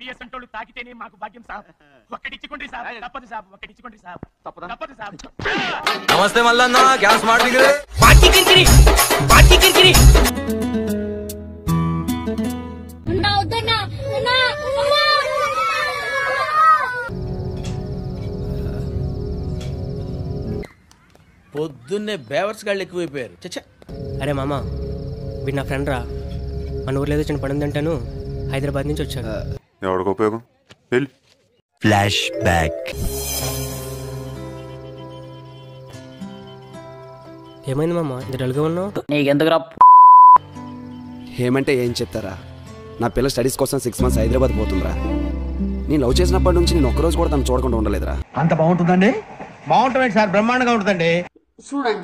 మీ అసంటోళ్ళు తాకితేనే మాకు భాగ్యం సాబ్ ఒక్కటిచ్చుకోండి సాబ్ తప్పదు సాబ్ ఒక్కటిచ్చుకోండి సాబ్ తప్పదు సాబ్ నమస్తే మల్లన్న గ్యాస్ ಮಾಡ್ಲಿಕ್ಕೆ పార్టీ కిరికిరి పార్టీ కిరికిరి అన్నా వద్దన్నా అన్నా అమ్మా పొద్దున్నే బేవర్స్ గాళ్ళు ఎక్కువైపోయారు చచ్చా అరే మామ వీడు నా ఫ్రెండ్ రా మన ఊర్లో ఏదో చిన్న పని ఉందంటాను హైదరాబాద్ నుంచి వచ్చాడు ఎవరికి ఉపయోగం వెళ్ళి ఫ్లాష్ బ్యాక్ ఏమైంది మామ ఇంత డల్గా ఉన్నావు నీకెందుకురా ఏమంటే ఏం చెప్తారా నా పిల్ల స్టడీస్ కోసం సిక్స్ మంత్స్ హైదరాబాద్ పోతుందిరా నేను లవ్ చేసినప్పటి నుంచి నేను ఒక్కరోజు కూడా తను చూడకుండా ఉండలేదురా అంత బాగుంటుందండి బాగుంటుంది సార్ బ్రహ్మాండంగా ఉంటుందండి చూడండి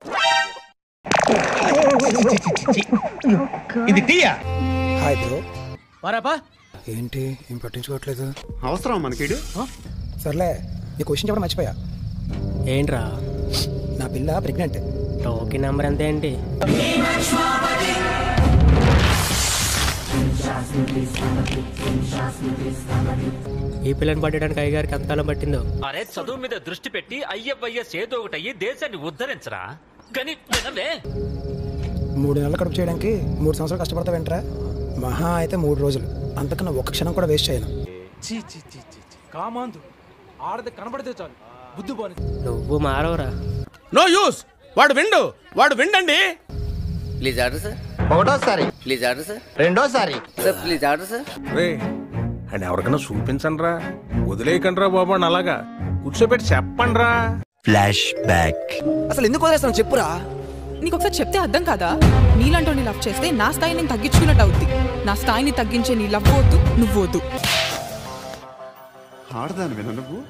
ఇది టీయా హాయ్ బ్రో మరాపా ఏంటి ఏం పట్టించుకోవట్లేదు అవసరం మనకి సర్లే నీ క్వశ్చన్ చెప్పడం మర్చిపోయా ఏంట్రా నా పిల్ల ప్రెగ్నెంట్ టోకీ నెంబర్ ఎంత ఏంటి ఈ పిల్లని పట్టడానికి అయ్యగారికి ఎంతకాలం పట్టిందో అరే చదువు మీద దృష్టి పెట్టి అయ్యవయ్యస్ ఏదో ఒకటయ్యి దేశాన్ని ఉద్ధరించరా కానీ వినలే మూడు నెలలు కడుపు చేయడానికి మూడు సంవత్సరాలు కష్టపడతా వెంటరా మహా అయితే మూడు రోజులు అంతకన్నా ఒక్క క్షణం కూడా వేస్ట్ చేయను కామాందు ఆడది కనబడితే చాలు బుద్ధి పోని నువ్వు మారవరా నో యూస్ వాడు విండు వాడు విండండి ప్లీజ్ ఆర్డర్ సార్ ఒకటోసారి ప్లీజ్ ఆర్డర్ సార్ రెండోసారి సార్ ప్లీజ్ ఆర్డర్ సార్ రే అండ్ ఎవరికైనా చూపించండి రా వదిలేయకండి రా బాబు అని అలాగా కూర్చోబెట్టి చెప్పండి రా ఫ్లాష్ బ్యాక్ అసలు ఎందుకు వదిలేస్తాను చెప్పురా నీకు ఒకసారి చెప్తే అర్థం కాదా నీలాంటి లవ్ చేస్తే నా స్థాయిని నేను తగ్గించుకున్నట్టు అవుద్ది నా స్థాయిని తగ్గించే నీ లవ్ వద్దు నువ్వు వద్దు ఆడదాని విన నువ్వు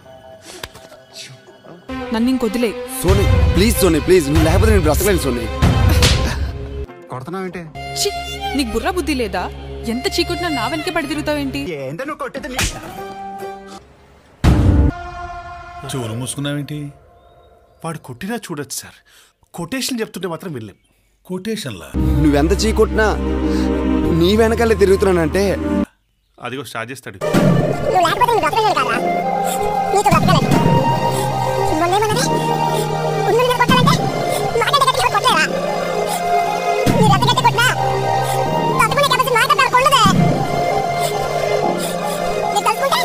నన్ను ఇంకొదిలే సోనీ ప్లీజ్ సోనీ ప్లీజ్ నువ్వు లేకపోతే నేను బ్రతకలేను సోనీ కొడుతున్నావేంటి ఛీ, నీకు బుర్ర బుద్ధి లేదా ఎంత చీకుట్నా నా వెనకే పడి తిరుగుతావేంటి ఏంటో నువ్వు కొట్టేది చెవులు మూసుకున్నావేంటి వాడు కొట్టినా చూడొచ్చు సార్ కొటేషన్ చెప్తుంటే మాత్రం వెళ్ళాం కొటేషన్లా నువ్వెంత చీకొట్టినా నీ వెనకాలే తిరుగుతున్నానంటే అదిగో స్టార్ట్ చేస్తాడు నువ్వు లేకపోతే నేను బ్రతకలేను కదా నీతో బ్రతకలేదు మొన్నేమన్నది ఉన్నది మీద కొట్టాలంటే మాకంటే గట్టిగా కొట్టలేరా మీరు ఎంత గట్టి కొట్టినా తట్టుకునే కెపాసిటీ మాకంటే వాళ్ళకు ఉండదే నీకు తలుచుకుంటే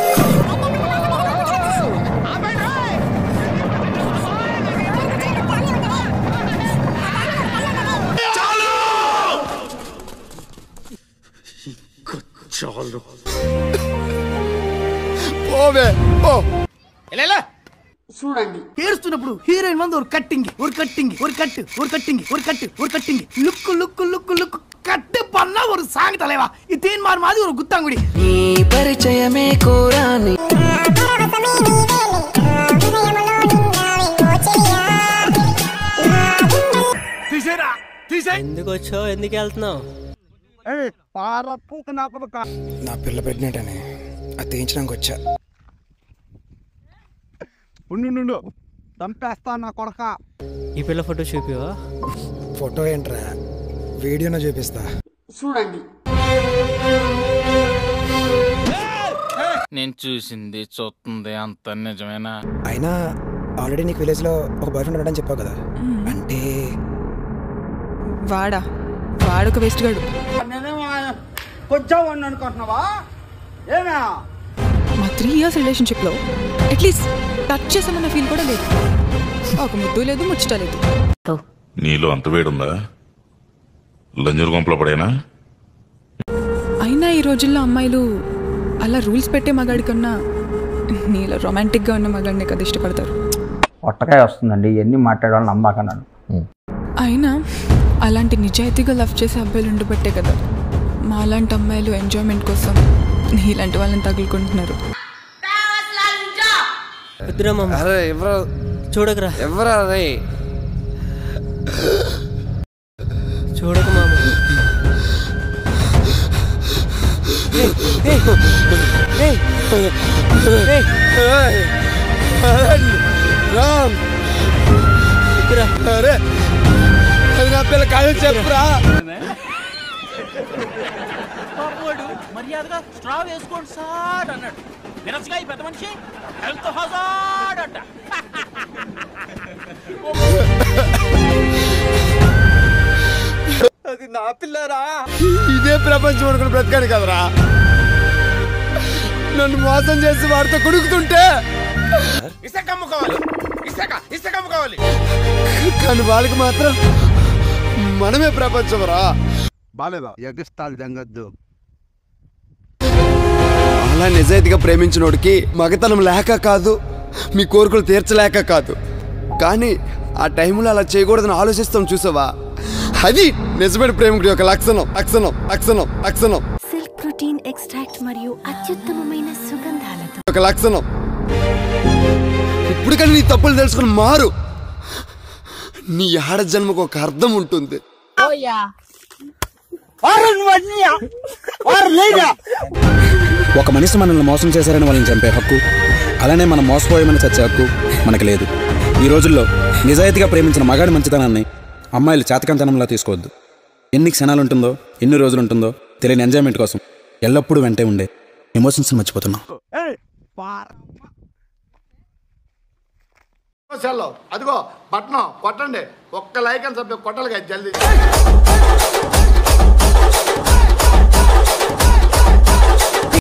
పోవే పో ఎలా చూడండి ఏడుస్తున్నప్పుడు హీరోయిన్ మంది ఒక కట్టింగ్ ఒక కట్టింగ్ ఒక కట్టు ఒక కట్టింగ్ ఒక కట్టు ఒక cutting look look look look కట్టు పన్నా ஒரு சாங் தலைவா இது தேன்மார் மாதிரி ஒரு குத்தாங்குடி నీ పరిచయమే కోరాని తీసేరా తీసే ఎందుకు వచ్చావు ఎందుకు వెళ్తున్నావు నా పిల్ల ప్రెగ్నెంట్ అని అది తీయించడానికి వచ్చా ఉండు చంపేస్తా నా కొడక ఈ పిల్ల ఫోటో చూపివా ఫోటో ఏంట్రా వీడియోనే చూపిస్తా చూడండి నేను చూసింది చూస్తుంది అంత నిజమేనా అయినా ఆల్రెడీ నీకు విలేజ్లో ఒక బాయ్ ఫ్రెండ్ ఉన్నాడని చెప్పావు కదా అంటే వాడా వాడొక వేస్ట్ గాడు కొంచెం అనుకుంటున్నావా ఏమే మా త్రీ ఇయర్స్ రిలేషన్షిప్లో అట్లీస్ట్ టచ్ చేసామన్న ఫీల్ కూడా లేదు ఒక ముద్దు లేదు ముచ్చట లేదు నీలో అంత వేడుందా లంజూరు గుంపలో పడేనా అయినా ఈ రోజుల్లో అమ్మాయిలు అలా రూల్స్ పెట్టే మగాడి కన్నా నీలో రొమాంటిక్గా ఉన్న మగాడిని కదా ఇష్టపడతారు పొట్టకాయ వస్తుందండి ఇవన్నీ మాట్లాడాలని నమ్మాకన్నాను అయినా అలాంటి నిజాయితీగా లవ్ చేసే అబ్బాయిలు ఉండబట్టే కదా మా అలాంటి అమ్మాయిలు ఎంజాయ్మెంట్ కోసం నీలాంటి వాళ్ళని తగులుకుంటున్నారు వద్దురా మామ అరే ఎవరు చూడకరా ఎవరా రే చూడకు మామ రామ్ అరే అది నా పిల్ల కాదు చెప్పురా పాపవాడు మర్యాదగా స్ట్రా వేసుకోండి సార్ అన్నాడు విరసగా ఈ పెద్ద మనిషి హెల్త్ హజార్డ్ అంట అది నా పిల్లరా ఇదే ప్రపంచం అనుకుని బ్రతకాను కదరా నన్ను మోసం చేసి వాడితో కొడుకుతుంటే ఇసుక అమ్ముకోవాలి ఇసుక ఇసుక అమ్ముకోవాలి కానీ వాళ్ళకి మాత్రం మనమే ప్రపంచం రా బాలేదా ఎగస్తాలు దంగద్దు అలా నిజాయితీగా ప్రేమించినోడికి మగతనం లేక కాదు మీ కోరికలు తీర్చలేక కాదు కానీ ఆ టైంలో అలా చేయకూడదని ఆలోచిస్తాం చూసావా అది నిజమైన ప్రేమికుడి యొక్క లక్షణం లక్షణం లక్షణం లక్షణం సిల్క్ ప్రోటీన్ ఎక్స్ట్రాక్ట్ మరియు అత్యుత్తమమైన సుగంధాలతో ఒక లక్షణం ఇప్పుడు కానీ నీ తప్పులు తెలుసుకుని మారు నీ ఆడ జన్మకు ఒక అర్థం ఉంటుంది ఒక మనిషి మనల్ని మోసం చేశారని వాళ్ళని చంపే హక్కు అలానే మనం మోసపోయామని చచ్చే హక్కు మనకు లేదు ఈ రోజుల్లో నిజాయితీగా ప్రేమించిన మగాడి మంచితనాన్ని అమ్మాయిలు చేతకంతనంలా తీసుకోవద్దు ఎన్ని క్షణాలు ఉంటుందో ఎన్ని రోజులు ఉంటుందో తెలియని ఎంజాయ్మెంట్ కోసం ఎల్లప్పుడూ వెంటే ఉండే ఎమోషన్స్ మర్చిపోతున్నాం సెల్లో అదిగో పట్నం కొట్టండి ఒక్క లైక్ అని చెప్పి కొట్టాలి కదా జల్దీ